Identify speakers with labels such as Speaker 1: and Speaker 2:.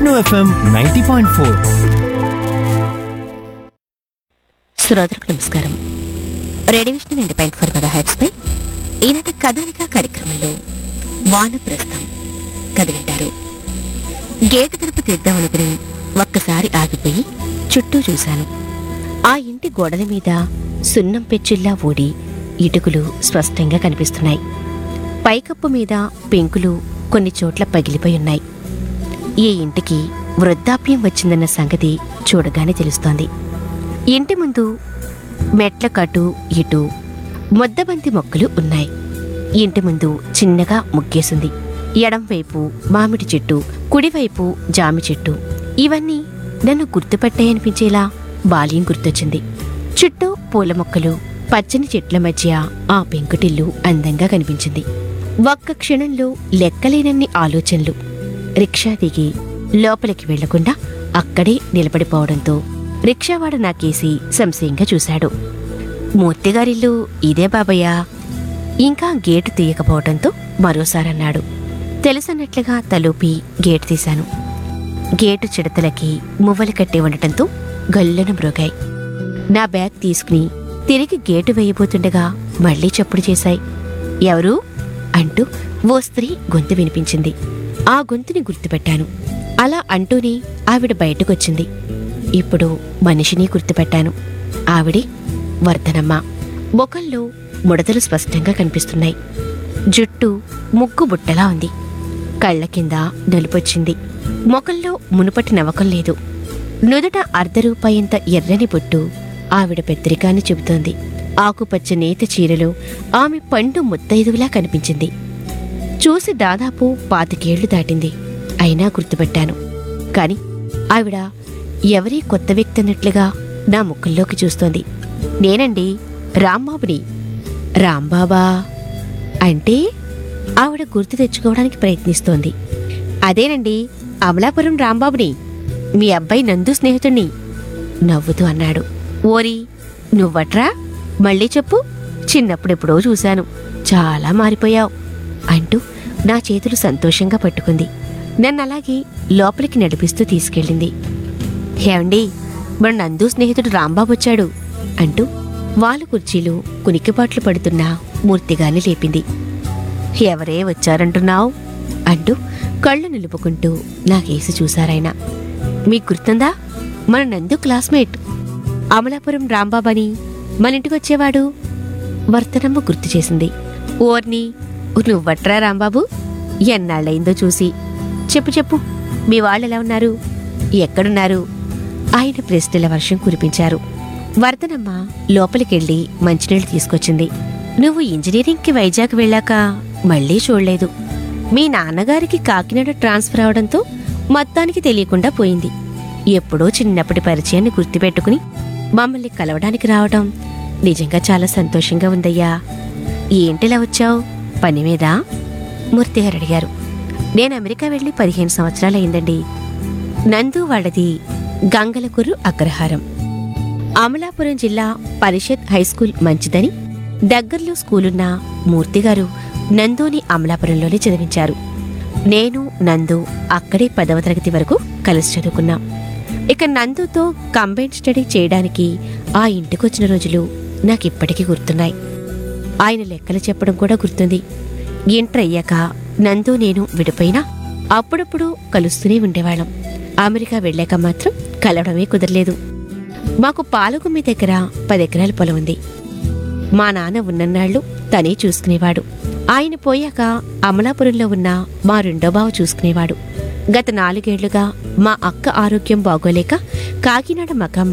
Speaker 1: Vishnu FM ninety point four
Speaker 2: శ్రోతలకు నమస్కారం radio Vishnu రెండు పాయింట్ ఫోర్ మెగా హెడ్స్ పై ఈనాటి కథానిక కార్యక్రమంలో వానప్రస్థం కథ వింటారు గేటు తలుపు తీద్దామనుకుని ఒక్కసారి ఆగిపోయి చుట్టూ చూశాను ఆ ఇంటి గోడల మీద సున్నం పెచ్చుల్లా ఊడి ఇటుకలు స్పష్టంగా కనిపిస్తున్నాయి పైకప్పు మీద పెంకులు కొన్ని చోట్ల పగిలిపోయి ఉన్నాయి ఈ ఇంటికి వృద్ధాప్యం వచ్చిందన్న సంగతి చూడగానే తెలుస్తోంది ఇంటి ముందు మెట్ల కటు ఇటు ముద్దబంతి మొక్కలు ఉన్నాయి ఇంటి ముందు చిన్నగా ముగ్గేసింది ఎడంవైపు మామిడి చెట్టు కుడివైపు జామి చెట్టు ఇవన్నీ నన్ను గుర్తుపట్టాయనిపించేలా బాల్యం గుర్తొచ్చింది చుట్టూ పూల మొక్కలు పచ్చని చెట్ల మధ్య ఆ పెంకుటిల్లు అందంగా కనిపించింది ఒక్క క్షణంలో లెక్కలేనన్ని ఆలోచనలు రిక్షా దిగి లోపలికి వెళ్లకుండా అక్కడే నిలబడిపోవడంతో రిక్షావాడు నాకేసి సంశయంగా చూశాడు మూర్తిగారిల్లు ఇదే బాబయ్యా ఇంకా గేటు తీయకపోవడంతో మరోసారన్నాడు తెలుసన్నట్లుగా తలూపి గేటు తీశాను గేటు చిడతలకి మువ్వలు కట్టి ఉండటంతో గల్లున మ్రోగాయి నా బ్యాగ్ తీసుకుని తిరిగి గేటు వేయబోతుండగా మళ్ళీ చప్పుడు చేశాయి ఎవరు అంటూ ఓ స్త్రీ గొంతు వినిపించింది ఆ గొంతుని గుర్తుపెట్టాను అలా అంటూనే ఆవిడ బయటకొచ్చింది ఇప్పుడు మనిషిని గుర్తుపెట్టాను ఆవిడే వర్ధనమ్మ ముఖంలో ముడతలు స్పష్టంగా కనిపిస్తున్నాయి జుట్టు ముగ్గు బుట్టలా ఉంది కళ్ళ కింద నలుపొచ్చింది ముఖంలో మునుపటి నవకం లేదు నుదుట అర్ధ రూపాయంత ఎర్రని బొట్టు ఆవిడ పెద్దరికాన్ని చెబుతోంది ఆకుపచ్చ నేత చీరలో ఆమె పండు ముత్తైదువులా కనిపించింది చూసి దాదాపు పాతికేళ్లు దాటింది అయినా గుర్తుపెట్టాను కాని ఆవిడ ఎవరీ కొత్త వ్యక్తి అన్నట్లుగా నా ముఖంలోకి చూస్తోంది నేనండి రాంబాబుని రాంబాబా అంటే ఆవిడ గుర్తు తెచ్చుకోవడానికి ప్రయత్నిస్తోంది అదేనండి అమలాపురం రాంబాబుని మీ అబ్బాయి నందు స్నేహితుణ్ణి నవ్వుతూ అన్నాడు ఓరి నువ్వట్రా మళ్ళీ చెప్పు చిన్నప్పుడెప్పుడో చూశాను చాలా మారిపోయావు అంటూ నా చేతులు సంతోషంగా పట్టుకుంది నన్ను అలాగే లోపలికి నడిపిస్తూ తీసుకెళ్ళింది ఏమండి మన నందు స్నేహితుడు రాంబాబు వచ్చాడు అంటూ వాళ్ళు కుర్చీలు కునికిపాట్లు పడుతున్న మూర్తిగాని లేపింది ఎవరే వచ్చారంటున్నావు అంటూ కళ్ళు నిలుపుకుంటూ నాకేసి చూశారాయన మీకు గుర్తుందా మన నందు క్లాస్మేట్ అమలాపురం రాంబాబని మన ఇంటికి వచ్చేవాడు వర్తనమ్మ గుర్తు చేసింది ఓర్ని నువ్వట్రా రాంబాబు ఎన్నాళ్ళయిందో చూసి చెప్పు చెప్పు మీ వాళ్ళు ఎలా ఉన్నారు ఎక్కడున్నారు ఆయన ప్రశ్నల వర్షం కురిపించారు వర్ధనమ్మ లోపలికెళ్ళి మంచినీళ్ళు తీసుకొచ్చింది నువ్వు ఇంజనీరింగ్కి వైజాగ్ వెళ్ళాక మళ్ళీ చూడలేదు మీ నాన్నగారికి కాకినాడ ట్రాన్స్ఫర్ అవడంతో మొత్తానికి తెలియకుండా పోయింది ఎప్పుడో చిన్నప్పటి పరిచయాన్ని గుర్తుపెట్టుకుని మమ్మల్ని కలవడానికి రావడం నిజంగా చాలా సంతోషంగా ఉందయ్యా ఏంటిలా వచ్చావు పని మీద మూర్తి గారు అడిగారు నేను అమెరికా వెళ్ళి పదిహేను సంవత్సరాలయ్యిందండి నందు వాళ్ళది గంగలకుర్రు అగ్రహారం అమలాపురం జిల్లా పరిషత్ హైస్కూల్ మంచిదని దగ్గరలో స్కూలున్న మూర్తిగారు నందుని అమలాపురంలోనే చదివించారు నేను నందు అక్కడే పదవ తరగతి వరకు కలిసి చదువుకున్నాం ఇక నందుతో కంబైన్ స్టడీ చేయడానికి ఆ ఇంటికొచ్చిన రోజులు నాకిప్పటికీ గుర్తున్నాయి ఆయన లెక్కలు చెప్పడం కూడా గుర్తుంది ఇంటర్ అయ్యాక నందు నేను విడిపోయినా అప్పుడప్పుడు కలుస్తూనే ఉండేవాళ్ళం అమెరికా వెళ్ళాక మాత్రం కలవడమే కుదరలేదు మాకు పాలగుమ్మి దగ్గర పది ఎకరాల పొలం ఉంది మా నాన్న ఉన్నన్నాళ్ళు తనే చూసుకునేవాడు ఆయన పోయాక అమలాపురంలో ఉన్న మా రెండో బావ చూసుకునేవాడు గత నాలుగేళ్లుగా మా అక్క ఆరోగ్యం బాగోలేక కాకినాడ మకాం